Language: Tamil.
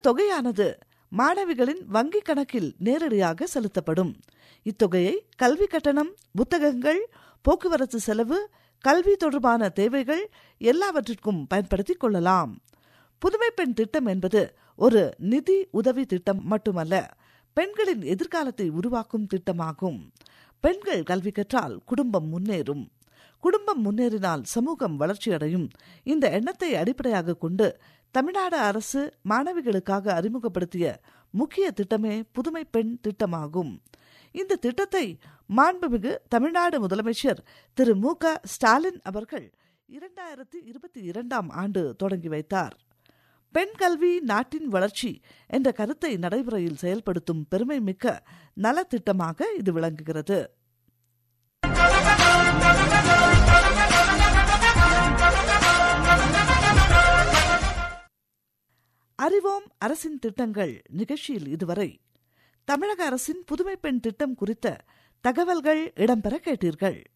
இத்தொகையானது மாணவிகளின் வங்கிக் கணக்கில் நேரடியாக செலுத்தப்படும் இத்தொகையை கல்வி கட்டணம் புத்தகங்கள் போக்குவரத்து செலவு கல்வி தொடர்பான தேவைகள் எல்லாவற்றிற்கும் பயன்படுத்திக் கொள்ளலாம் புதுமை பெண் திட்டம் என்பது ஒரு நிதி உதவி திட்டம் மட்டுமல்ல பெண்களின் எதிர்காலத்தை உருவாக்கும் திட்டமாகும் பெண்கள் கல்வி கற்றால் குடும்பம் முன்னேறும் குடும்பம் முன்னேறினால் சமூகம் வளர்ச்சியடையும் இந்த எண்ணத்தை அடிப்படையாக கொண்டு தமிழ்நாடு அரசு மாணவிகளுக்காக அறிமுகப்படுத்திய முக்கிய திட்டமே புதுமை பெண் திட்டமாகும் இந்த திட்டத்தை மாண்புமிகு தமிழ்நாடு முதலமைச்சர் திரு மு க ஸ்டாலின் அவர்கள் இரண்டாயிரத்தி இருபத்தி இரண்டாம் ஆண்டு தொடங்கி வைத்தார் பெண் கல்வி நாட்டின் வளர்ச்சி என்ற கருத்தை நடைமுறையில் செயல்படுத்தும் பெருமை மிக்க நலத்திட்டமாக இது விளங்குகிறது அறிவோம் அரசின் திட்டங்கள் நிகழ்ச்சியில் இதுவரை தமிழக அரசின் புதுமை பெண் திட்டம் குறித்த தகவல்கள் இடம்பெற கேட்டீர்கள்